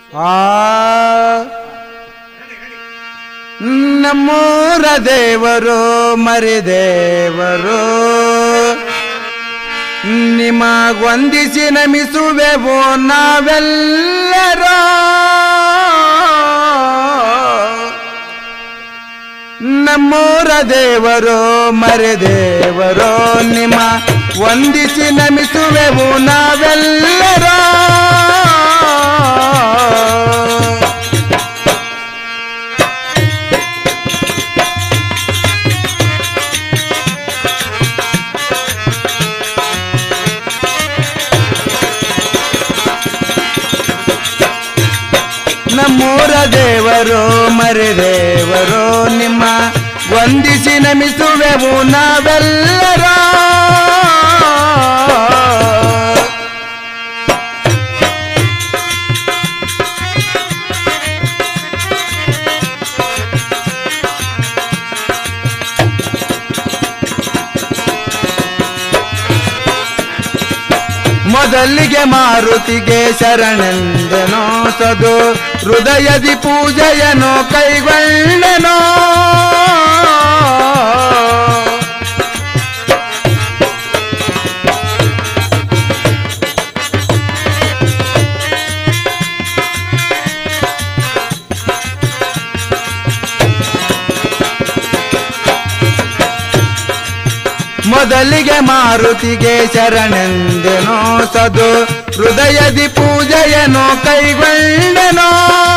ಆ ನಮ್ಮೂರ ದೇವರು ಮರಿದೇವರು ನಿಮಗೊಂದಿಸಿ ನಮಿಸುವೆವು ನಾವೆಲ್ಲರೂ ನಮ್ಮೂರ ದೇವರು ಮರೆದೇವರು ನಿಮ್ಮ ವಂದಿಸಿ ನಮಿಸುವೆವು ನಾವೆಲ್ಲರೂ ನಮ್ಮೂರ ದೇವರು ಮರೆದೇವರು ನಿಮ್ಮ ವಂದಿಸಿ ನಮಿಸುವೆವು ನಾವೆಲ್ಲರೂ ಮೊದಲಿಗೆ ಮಾರುತಿಗೆ ಶರಣೆಂದೆನೋ ಸದು ಹೃದಯದಿ ಪೂಜೆಯನು ಕೈಗೊಳ್ಳೆನೋ ಮೊದಲಿಗೆ ಮಾರುತಿಗೆ ಶರಣೆಂದೆನೋ ಸದು ಹೃದಯದಿ ಪೂಜೆಯನು ಕೈಗೊಳ್ಳೆನೋ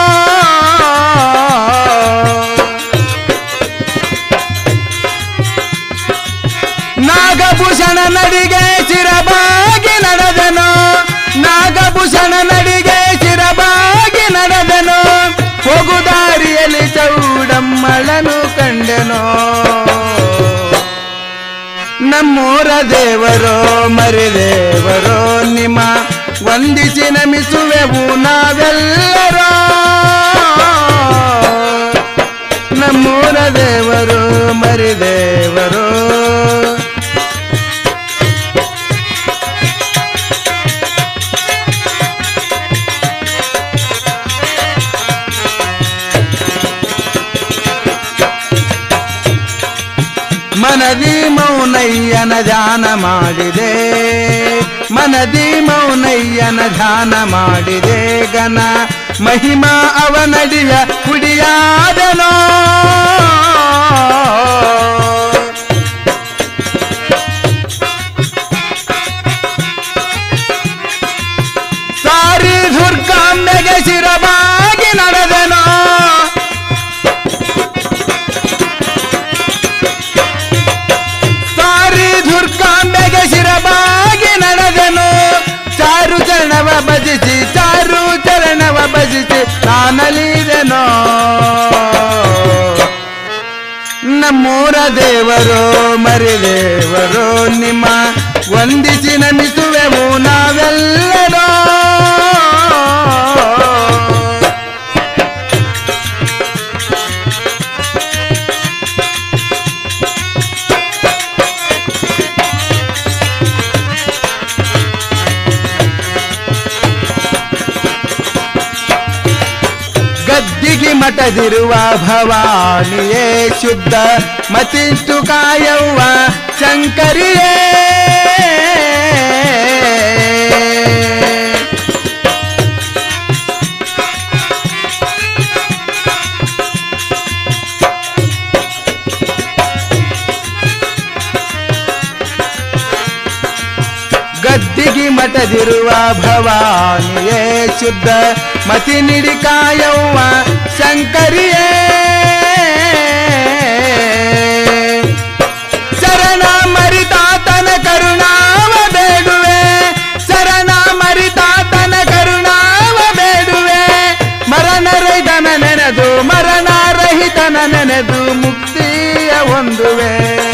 ನಾಗಭೂಷಣ ನಡಿಗೆ ಚಿರಬಾಗಿ ನಡೆದನು ನಾಗಭೂಷಣ ನಡಿಗೆ ಚಿರಬಾಗಿ ನಡೆದನು ಹೋಗುದಾರಿಯಲ್ಲಿ ಚೌಡಮ್ಮಳನು ಕಂಡೆನೋ ನಮ್ಮೂರ ದೇವರೋ ಮರಿದೇವರೋ ನಿಮ್ಮ ವಂದಿಸಿ ನಮಿಸುವೆವು ನಾವೆಲ್ಲರೂ ನಮ್ಮೂರ ದೇವರು ಮರಿದೇವರು ಮನದಿ ಮೌನಯ್ಯನ ಧ್ಯಾನ ಮಾಡಿದೆ ಮನದಿ ಮೌನಯ್ಯನ ಧ್ಯಾನ ಮಾಡಿದೆ ಗನ ಮಹಿಮಾ ಅವನಡಿಯ ಕುಡಿಯಾದನೋ ಸಾರಿ ದುರ್ಗಾಂಬೆಗೆ ಶಿರಬಾಗಿ ನಡೆದನೋ ಸಾರಿ ದುರ್ಗಾಂಬೆಗೆ ಶಿರಬಾಗಿ ನಡೆದನು ಚಾರು ಚರಣವ ಭಜಿಸಿ ಚಾರು ಚರಣವ ಭಜಿಸಿ ನಾನಲಿದೆನೋ ನಮ್ಮೂರ ದೇವರು ಮರಿದೇವರು ನಿಮ್ಮ ವಂದಿಸಿ ನಮಿಸುವೆವು ನಾವೆಲ್ಲರೂ ಗದ್ದಿಗೆ ಮಠದಿರುವ ಭವಾನಿಯೇ ಶುದ್ಧ ಮತಿಷ್ಟು ಕಾಯವ್ವ ಶಂಕರಿಯೇ ಗದ್ದಿಗೆ ಮಠದಿರುವ ಭವಾನಿಯೇ ಶುದ್ಧ ಮತಿ ನಿಡಿ ಕಾಯವ್ವ ಶಂಕರಿಯೇ ಶರಣ ಮರಿತಾತನ ಕರುಣಾವ ಬೇಡುವೆ ಶರಣ ಮರಿತಾತನ ಕರುಣಾವ ಬೇಡುವೆ ಮರಣ ರಹಿತನ ನೆನೆದು ಮರಣ ರಹಿತನ ನೆನೆದು ಮುಕ್ತಿಯ ಹೊಂದುವೆ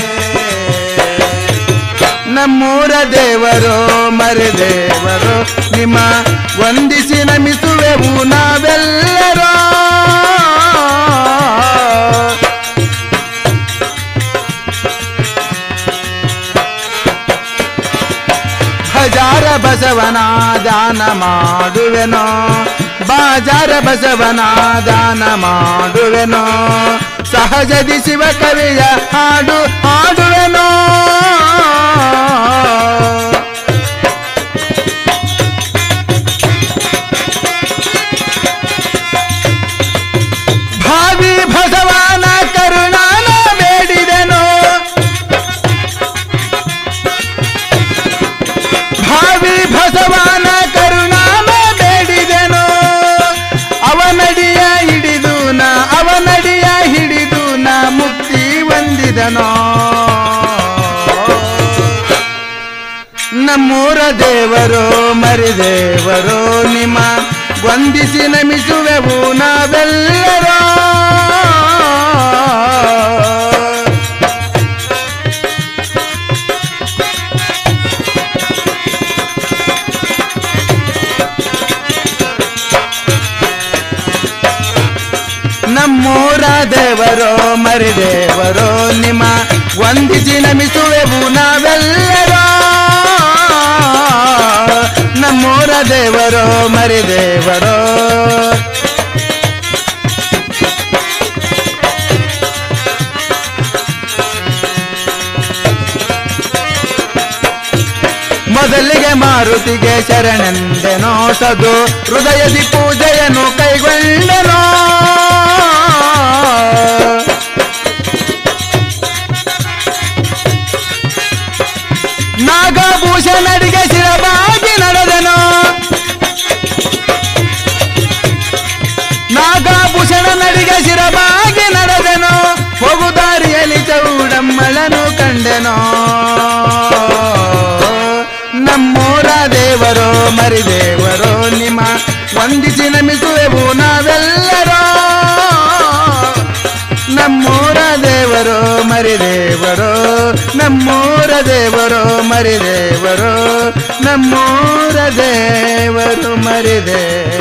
ನಮ್ಮೂರ ದೇವರು ಮರೆದೇವರು ನಿಮ್ಮ ವಂದಿಸಿ ನಮಿಸುವೆವು ನಾವೆಲ್ಲರೂ ಹಜಾರ ಬಸವನ ದಾನ ಮಾಡುವೆನೋ ಬಾಳ ರಾಜರ ಬಸವನ ದಾನ ಮಾಡುವೆನೋ ಸಹಜದಿ ಶಿವ ಕವಿಯ ಹಾಡು ಹಾಡುವೆನೋ ಭಾವಿ ಭಗವಾನ ಕರುಣಾನ ಬೇಡಿದೆನು ಭಾವಿ ಭಗವಾನ ಕರುಣಾನ ಬೇಡಿದೆನು ಅವನಡಿಯ ಹಿಡಿದು ನ ಅವನಡಿಯ ಹಿಡಿದು ನ ಮುಕ್ತಿ ಹೊಂದಿದನೋ ನಮ್ಮೂರ ದೇವರು ಮರಿದೇವರು ನಿಮ್ಮ ವಂದಿಸಿ ನಮಿಸುವೆವು ನಾವೆಲ್ಲರೂ ನಮ್ಮೂರ ದೇವರು ಮರಿದೇವರು ನಿಮ್ಮ ವಂದಿಸಿ ನಮಿಸುವೆವು ನಾವೆಲ್ಲರೂ ನಮ್ಮೂರ ದೇವರು ಮರಿದೇವರು ಮೊದಲಿಗೆ ಮಾರುತಿಗೆ ಶರಣೆಂದೆನೋ ಸದು ಹೃದಯದಿ ಪೂಜೆಯನ್ನು ಕೈಗೊಂಡೆನೋ ನಾಗಭೂಷಣರಿಗೆ ಶಿರಬಾಗಿ ನಡೆದನು ನಾಗಭೂಷಣ ನಡಿಗೆ ಶಿರಬಾಗಿ ನಡೆದನು ಹೋಗುದಾರಿಯಲ್ಲಿ ಚೌಡಮ್ಮಳನು ಕಂಡೆನೋ ನಮ್ಮೂರ ದೇವರು ಮರಿದೇವರು ನಿಮ್ಮ ವಂದಿಸಿ ನಮಿಸುವೆವು ನಾವೆಲ್ಲರೂ ನಮ್ಮೂರ ದೇವರು ಮರಿದೇವರು ನಮ್ಮೂರ ದೇವರು ಮರಿದೇವರು ನಮ್ಮೂರ ದೇವರು ಮರಿದೇವರು